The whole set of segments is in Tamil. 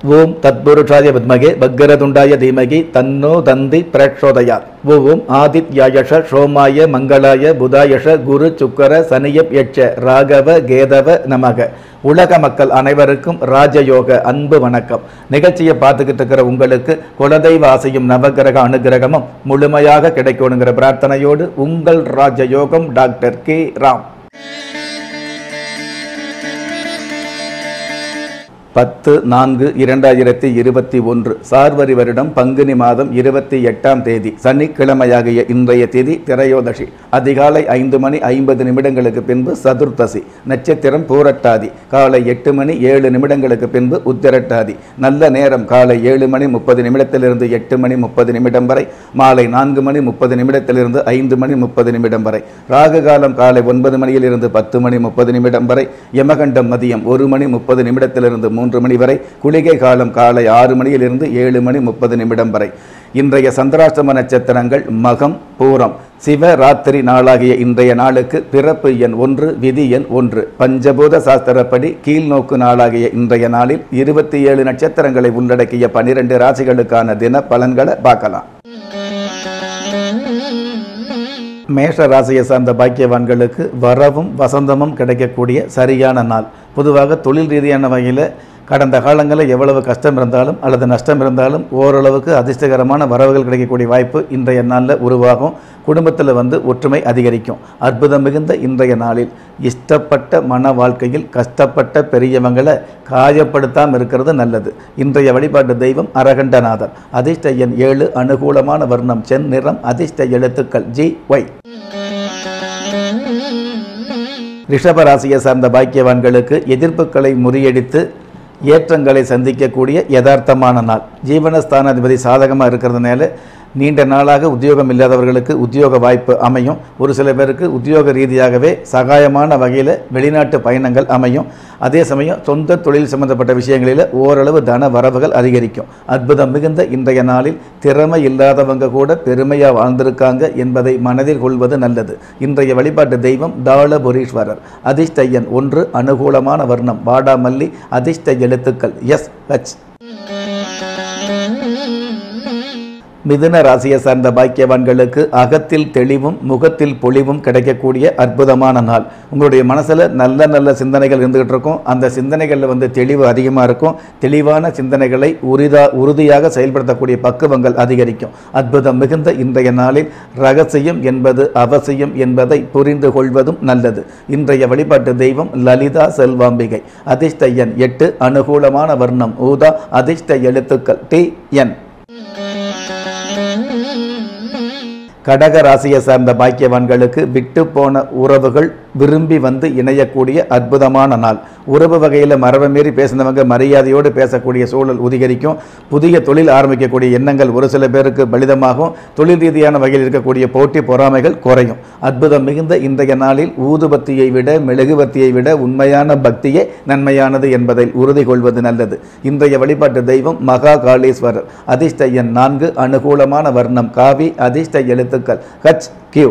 ஓம் தத்புருஷாய வித்மகே பக்கரதுண்டாய தீமகி தன்னோ தந்தி பிரச்சோதயாத் ஓம் ஆதித்யாயஷ சோமாய மங்களாய புதாயஷ குரு சுக்கர சனியப் யட்ச ராகவ கேதவ நமக உலக மக்கள் அனைவருக்கும் ராஜயோக அன்பு வணக்கம் நிகழ்ச்சியை பார்த்துக்கிட்டு இருக்கிற உங்களுக்கு குலதெய்வ ஆசையும் நவகிரக அனுகிரகமும் முழுமையாக கிடைக்கணுங்கிற பிரார்த்தனையோடு உங்கள் ராஜயோகம் டாக்டர் கே ராம் பத்து நான்கு இரண்டாயிரத்தி இருபத்தி ஒன்று சார்வரி வருடம் பங்குனி மாதம் இருபத்தி எட்டாம் தேதி சனிக்கிழமையாகிய இன்றைய தேதி திரையோதசி அதிகாலை ஐந்து மணி ஐம்பது நிமிடங்களுக்கு பின்பு சதுர்த்தசி நட்சத்திரம் பூரட்டாதி காலை எட்டு மணி ஏழு நிமிடங்களுக்கு பின்பு உத்திரட்டாதி நல்ல நேரம் காலை ஏழு மணி முப்பது நிமிடத்திலிருந்து எட்டு மணி முப்பது நிமிடம் வரை மாலை நான்கு மணி முப்பது நிமிடத்திலிருந்து ஐந்து மணி முப்பது நிமிடம் வரை ராகு காலம் காலை ஒன்பது மணியிலிருந்து பத்து மணி முப்பது நிமிடம் வரை யமகண்டம் மதியம் ஒரு மணி முப்பது நிமிடத்திலிருந்து மூன்று மணி வரை குளிகை காலம் காலை ஆறு மணியிலிருந்து ஏழு மணி முப்பது நிமிடம் வரை இன்றைய சந்திராஷ்டம நட்சத்திரங்கள் மகம் பூரம் சிவராத்திரி நாளாகிய இன்றைய நாளுக்கு பிறப்பு எண் ஒன்று விதி எண் ஒன்று பஞ்சபூத சாஸ்திரப்படி கீழ்நோக்கு நாளாகிய இன்றைய நாளில் இருபத்தி ஏழு நட்சத்திரங்களை உள்ளடக்கிய பனிரெண்டு ராசிகளுக்கான தின பலன்களை பார்க்கலாம் மேஷ ராசியை சார்ந்த பாக்கியவான்களுக்கு வரவும் வசந்தமும் கிடைக்கக்கூடிய சரியான நாள் பொதுவாக தொழில் ரீதியான வகையில் கடந்த காலங்களில் எவ்வளவு கஷ்டம் இருந்தாலும் அல்லது நஷ்டம் இருந்தாலும் ஓரளவுக்கு அதிர்ஷ்டகரமான வரவுகள் கிடைக்கக்கூடிய வாய்ப்பு இன்றைய நாளில் உருவாகும் குடும்பத்தில் வந்து ஒற்றுமை அதிகரிக்கும் அற்புதம் மிகுந்த இன்றைய நாளில் இஷ்டப்பட்ட மன வாழ்க்கையில் கஷ்டப்பட்ட பெரியவங்களை காயப்படுத்தாமல் இருக்கிறது நல்லது இன்றைய வழிபாட்டு தெய்வம் அரகண்டநாதர் அதிர்ஷ்ட எண் ஏழு அனுகூலமான வர்ணம் செந் நிறம் அதிர்ஷ்ட எழுத்துக்கள் ஜி ஒய் ரிஷப ராசியை சார்ந்த பாக்கியவான்களுக்கு எதிர்ப்புகளை முறியடித்து ஏற்றங்களை சந்திக்கக்கூடிய யதார்த்தமான நாள் ஜீவனஸ்தானாதிபதி சாதகமாக இருக்கிறதுனால நீண்ட நாளாக உத்தியோகம் இல்லாதவர்களுக்கு உத்தியோக வாய்ப்பு அமையும் ஒரு சில பேருக்கு உத்தியோக ரீதியாகவே சகாயமான வகையில் வெளிநாட்டு பயணங்கள் அமையும் அதே சமயம் சொந்த தொழில் சம்பந்தப்பட்ட விஷயங்களில் ஓரளவு தன வரவுகள் அதிகரிக்கும் அற்புதம் மிகுந்த இன்றைய நாளில் திறமை இல்லாதவங்க கூட பெருமையாக வாழ்ந்திருக்காங்க என்பதை மனதில் கொள்வது நல்லது இன்றைய வழிபாட்டு தெய்வம் தாளபுரீஸ்வரர் அதிர்ஷ்ட எண் ஒன்று அனுகூலமான வர்ணம் வாடாமல்லி அதிர்ஷ்ட எழுத்துக்கள் எஸ் ஹச் மிதுன ராசியை சார்ந்த பாக்கியவான்களுக்கு அகத்தில் தெளிவும் முகத்தில் பொலிவும் கிடைக்கக்கூடிய அற்புதமான நாள் உங்களுடைய மனசில் நல்ல நல்ல சிந்தனைகள் இருந்துகிட்டு இருக்கும் அந்த சிந்தனைகளில் வந்து தெளிவு அதிகமாக இருக்கும் தெளிவான சிந்தனைகளை உரிதா உறுதியாக செயல்படுத்தக்கூடிய பக்குவங்கள் அதிகரிக்கும் அற்புதம் மிகுந்த இன்றைய நாளில் ரகசியம் என்பது அவசியம் என்பதை புரிந்து கொள்வதும் நல்லது இன்றைய வழிபாட்டு தெய்வம் லலிதா செல்வாம்பிகை அதிர்ஷ்ட எண் எட்டு அனுகூலமான வர்ணம் ஊதா அதிர்ஷ்ட எழுத்துக்கள் டி என் கடக ராசியை சார்ந்த பாக்கியவான்களுக்கு விட்டு போன உறவுகள் விரும்பி வந்து இணையக்கூடிய அற்புதமான நாள் உறவு வகையில் மரபை மீறி பேசினவங்க மரியாதையோடு பேசக்கூடிய சூழல் உதிகரிக்கும் புதிய தொழில் ஆரம்பிக்கக்கூடிய எண்ணங்கள் ஒரு சில பேருக்கு பலிதமாகும் தொழில் ரீதியான வகையில் இருக்கக்கூடிய போட்டி பொறாமைகள் குறையும் அற்புதம் மிகுந்த இன்றைய நாளில் ஊதுபத்தியை விட மெழுகுவத்தியை விட உண்மையான பக்தியே நன்மையானது என்பதை உறுதி கொள்வது நல்லது இன்றைய வழிபாட்டு தெய்வம் மகா காளீஸ்வரர் அதிர்ஷ்ட எண் நான்கு அனுகூலமான வர்ணம் காவி அதிர்ஷ்ட எழுத்துக்கள் ஹச் கியூ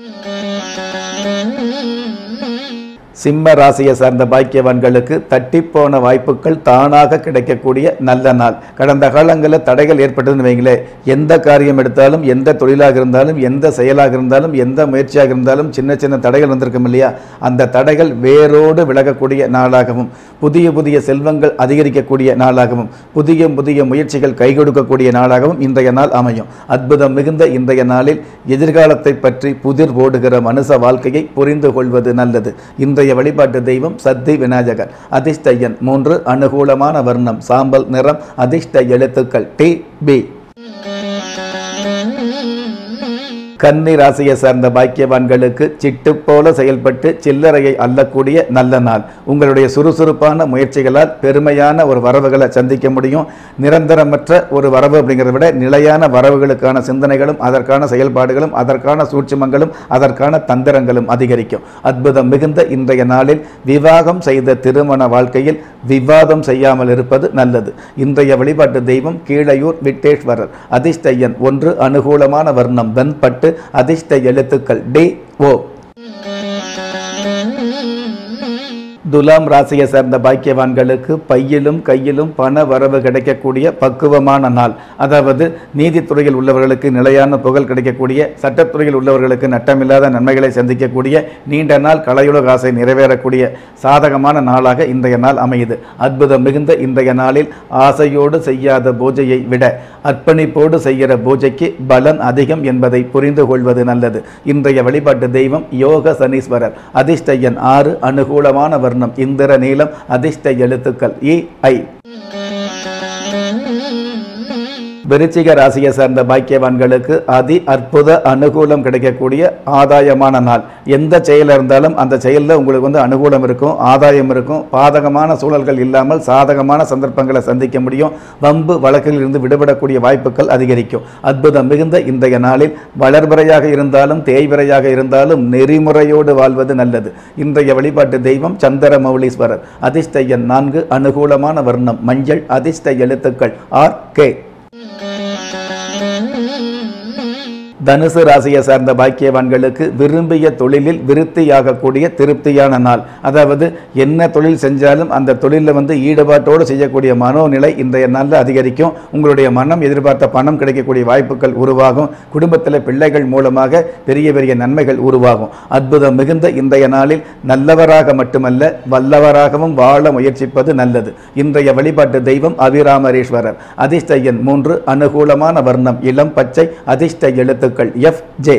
சிம்ம ராசியை சார்ந்த பாக்கியவான்களுக்கு தட்டிப்போன வாய்ப்புகள் தானாக கிடைக்கக்கூடிய நல்ல நாள் கடந்த காலங்களில் தடைகள் ஏற்பட்டதுன்னு வைங்களேன் எந்த காரியம் எடுத்தாலும் எந்த தொழிலாக இருந்தாலும் எந்த செயலாக இருந்தாலும் எந்த முயற்சியாக இருந்தாலும் சின்ன சின்ன தடைகள் வந்திருக்கும் இல்லையா அந்த தடைகள் வேரோடு விலகக்கூடிய நாளாகவும் புதிய புதிய செல்வங்கள் அதிகரிக்கக்கூடிய நாளாகவும் புதிய புதிய முயற்சிகள் கை கொடுக்கக்கூடிய நாளாகவும் இன்றைய நாள் அமையும் அற்புதம் மிகுந்த இன்றைய நாளில் எதிர்காலத்தை பற்றி புதிர் ஓடுகிற மனுஷ வாழ்க்கையை புரிந்து கொள்வது நல்லது இன்றைய வழிபாட்டு தெய்வம் சத்தி விநாயகர் அதிர்ஷ்ட எண் மூன்று அனுகூலமான வர்ணம் சாம்பல் நிறம் அதிர்ஷ்ட எழுத்துக்கள் டி பி கன்னி ராசியை சார்ந்த பாக்கியவான்களுக்கு சிட்டு போல செயல்பட்டு சில்லறையை அள்ளக்கூடிய நல்ல நாள் உங்களுடைய சுறுசுறுப்பான முயற்சிகளால் பெருமையான ஒரு வரவுகளை சந்திக்க முடியும் நிரந்தரமற்ற ஒரு வரவு அப்படிங்கிறத விட நிலையான வரவுகளுக்கான சிந்தனைகளும் அதற்கான செயல்பாடுகளும் அதற்கான சூட்சுமங்களும் அதற்கான தந்திரங்களும் அதிகரிக்கும் அற்புதம் மிகுந்த இன்றைய நாளில் விவாகம் செய்த திருமண வாழ்க்கையில் விவாதம் செய்யாமல் இருப்பது நல்லது இன்றைய வழிபாட்டு தெய்வம் கீழையூர் விட்டேஸ்வரர் அதிர்ஷ்ட எண் ஒன்று அனுகூலமான வர்ணம் வெண்பட்டு அதிர்ஷ்ட எழுத்துக்கள் டி ஓ துலாம் ராசியை சேர்ந்த பாக்கியவான்களுக்கு பையிலும் கையிலும் பண வரவு கிடைக்கக்கூடிய பக்குவமான நாள் அதாவது நீதித்துறையில் உள்ளவர்களுக்கு நிலையான புகழ் கிடைக்கக்கூடிய சட்டத்துறையில் உள்ளவர்களுக்கு நட்டமில்லாத நன்மைகளை சந்திக்கக்கூடிய நீண்ட நாள் கலையுலக ஆசை நிறைவேறக்கூடிய சாதகமான நாளாக இன்றைய நாள் அமையுது அற்புதம் மிகுந்த இன்றைய நாளில் ஆசையோடு செய்யாத பூஜையை விட அர்ப்பணிப்போடு செய்கிற பூஜைக்கு பலன் அதிகம் என்பதை புரிந்து கொள்வது நல்லது இன்றைய வழிபாட்டு தெய்வம் யோக சனீஸ்வரர் அதிர்ஷ்ட எண் ஆறு அனுகூலமான வர்ணம் இந்திர நீளம் அதிர்ஷ்ட எழுத்துக்கள் இ ஐ விருச்சிக ராசியை சேர்ந்த பாக்கியவான்களுக்கு அதி அற்புத அனுகூலம் கிடைக்கக்கூடிய ஆதாயமான நாள் எந்த செயல் இருந்தாலும் அந்த செயலில் உங்களுக்கு வந்து அனுகூலம் இருக்கும் ஆதாயம் இருக்கும் பாதகமான சூழல்கள் இல்லாமல் சாதகமான சந்தர்ப்பங்களை சந்திக்க முடியும் வம்பு வழக்கில் இருந்து விடுபடக்கூடிய வாய்ப்புகள் அதிகரிக்கும் அற்புதம் மிகுந்த இன்றைய நாளில் வளர்பிறையாக இருந்தாலும் தேய்விரையாக இருந்தாலும் நெறிமுறையோடு வாழ்வது நல்லது இன்றைய வழிபாட்டு தெய்வம் சந்திர மௌலீஸ்வரர் அதிர்ஷ்ட எண் நான்கு அனுகூலமான வர்ணம் மஞ்சள் அதிர்ஷ்ட எழுத்துக்கள் ஆர் கே தனுசு ராசியை சார்ந்த பாக்கியவான்களுக்கு விரும்பிய தொழிலில் விருத்தியாகக்கூடிய திருப்தியான நாள் அதாவது என்ன தொழில் செஞ்சாலும் அந்த தொழிலில் வந்து ஈடுபாட்டோடு செய்யக்கூடிய மனோநிலை இன்றைய நாளில் அதிகரிக்கும் உங்களுடைய மனம் எதிர்பார்த்த பணம் கிடைக்கக்கூடிய வாய்ப்புகள் உருவாகும் குடும்பத்தில் பிள்ளைகள் மூலமாக பெரிய பெரிய நன்மைகள் உருவாகும் அற்புதம் மிகுந்த இன்றைய நாளில் நல்லவராக மட்டுமல்ல வல்லவராகவும் வாழ முயற்சிப்பது நல்லது இன்றைய வழிபாட்டு தெய்வம் அபிராமரேஸ்வரர் அதிர்ஷ்ட எண் மூன்று அனுகூலமான வர்ணம் இளம் பச்சை அதிர்ஷ்ட எழுத்துக்கள் எஃப் ஜே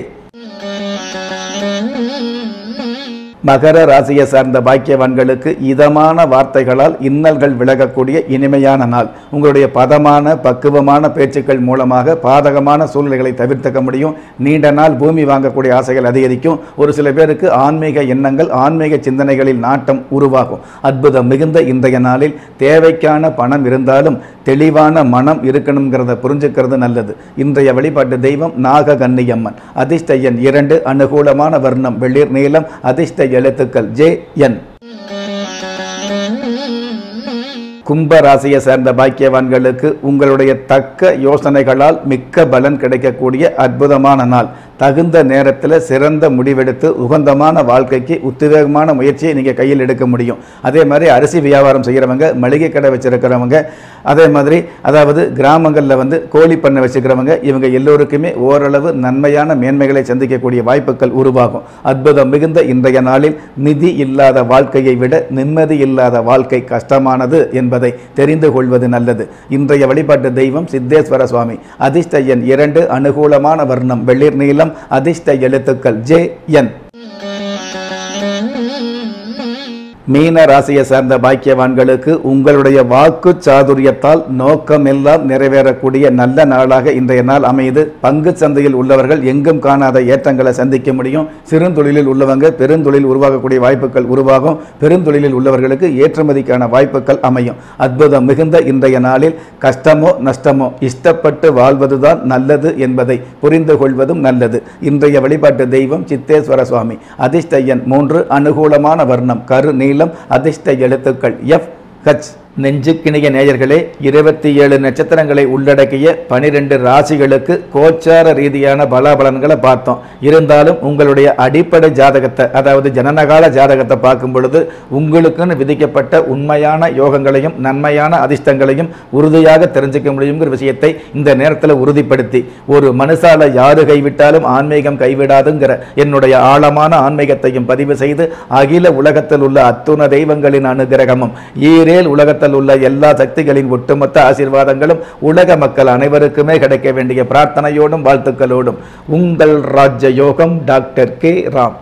மகர ராசியை சார்ந்த பாக்கியவான்களுக்கு இதமான வார்த்தைகளால் இன்னல்கள் விலகக்கூடிய இனிமையான நாள் உங்களுடைய பதமான பக்குவமான பேச்சுக்கள் மூலமாக பாதகமான சூழ்நிலைகளை தவிர்த்துக்க முடியும் நீண்ட நாள் பூமி வாங்கக்கூடிய ஆசைகள் அதிகரிக்கும் ஒரு சில பேருக்கு ஆன்மீக எண்ணங்கள் ஆன்மீக சிந்தனைகளில் நாட்டம் உருவாகும் அற்புதம் மிகுந்த இன்றைய நாளில் தேவைக்கான பணம் இருந்தாலும் தெளிவான மனம் இருக்கணுங்கிறத புரிஞ்சுக்கிறது நல்லது இன்றைய வழிபாட்டு தெய்வம் நாக கன்னியம்மன் அதிர்ஷ்ட எண் இரண்டு அனுகூலமான வர்ணம் வெளிர் நீளம் அதிர்ஷ்ட எழுத்துக்கள் ஜே என் கும்ப ராசியை சேர்ந்த பாக்கியவான்களுக்கு உங்களுடைய தக்க யோசனைகளால் மிக்க பலன் கிடைக்கக்கூடிய அற்புதமான நாள் தகுந்த நேரத்தில் சிறந்த முடிவெடுத்து உகந்தமான வாழ்க்கைக்கு உத்வேகமான முயற்சியை நீங்கள் கையில் எடுக்க முடியும் அதே மாதிரி அரிசி வியாபாரம் செய்கிறவங்க மளிகை கடை வச்சிருக்கிறவங்க அதே மாதிரி அதாவது கிராமங்களில் வந்து கோழி பண்ணை வச்சுக்கிறவங்க இவங்க எல்லோருக்குமே ஓரளவு நன்மையான மேன்மைகளை சந்திக்கக்கூடிய வாய்ப்புகள் உருவாகும் அற்புதம் மிகுந்த இன்றைய நாளில் நிதி இல்லாத வாழ்க்கையை விட நிம்மதி இல்லாத வாழ்க்கை கஷ்டமானது என்பதை தெரிந்து கொள்வது நல்லது இன்றைய வழிபாட்டு தெய்வம் சித்தேஸ்வர சுவாமி அதிர்ஷ்ட எண் இரண்டு அனுகூலமான வர்ணம் வெளிர் நீளம் அதிர்ஷ்ட எழுத்துக்கள் ஜே என் மீன ராசியை சார்ந்த பாக்கியவான்களுக்கு உங்களுடைய வாக்கு சாதுரியத்தால் நோக்கமெல்லாம் நிறைவேறக்கூடிய நல்ல நாளாக இன்றைய நாள் அமையுது பங்கு சந்தையில் உள்ளவர்கள் எங்கும் காணாத ஏற்றங்களை சந்திக்க முடியும் சிறுந்தொழிலில் உள்ளவங்க பெருந்தொழில் உருவாகக்கூடிய வாய்ப்புகள் உருவாகும் பெருந்தொழிலில் உள்ளவர்களுக்கு ஏற்றுமதிக்கான வாய்ப்புகள் அமையும் அற்புதம் மிகுந்த இன்றைய நாளில் கஷ்டமோ நஷ்டமோ இஷ்டப்பட்டு வாழ்வதுதான் நல்லது என்பதை புரிந்து கொள்வதும் நல்லது இன்றைய வழிபாட்டு தெய்வம் சித்தேஸ்வர சுவாமி அதிர்ஷ்ட எண் மூன்று அனுகூலமான வர்ணம் கரு நீளம் அதிர்ஷ்ட எழுத்துக்கள் எஃப் ஹச் நெஞ்சுக்கிணைய நேயர்களே இருபத்தி ஏழு நட்சத்திரங்களை உள்ளடக்கிய பனிரெண்டு ராசிகளுக்கு கோச்சார ரீதியான பலாபலன்களை பார்த்தோம் இருந்தாலும் உங்களுடைய அடிப்படை ஜாதகத்தை அதாவது ஜனனகால ஜாதகத்தை பார்க்கும் பொழுது உங்களுக்குன்னு விதிக்கப்பட்ட உண்மையான யோகங்களையும் நன்மையான அதிர்ஷ்டங்களையும் உறுதியாக தெரிஞ்சுக்க முடியுங்கிற விஷயத்தை இந்த நேரத்தில் உறுதிப்படுத்தி ஒரு மனுஷால யாரு கைவிட்டாலும் ஆன்மீகம் கைவிடாதுங்கிற என்னுடைய ஆழமான ஆன்மீகத்தையும் பதிவு செய்து அகில உலகத்தில் உள்ள அத்துண தெய்வங்களின் அனுகிரகமும் ஈரேல் உலகத்தில் உள்ள எல்லா சக்திகளின் ஒட்டுமொத்த ஆசீர்வாதங்களும் உலக மக்கள் அனைவருக்குமே கிடைக்க வேண்டிய பிரார்த்தனையோடும் வாழ்த்துக்களோடும் உங்கள் ராஜ்ய யோகம் டாக்டர் கே ராம்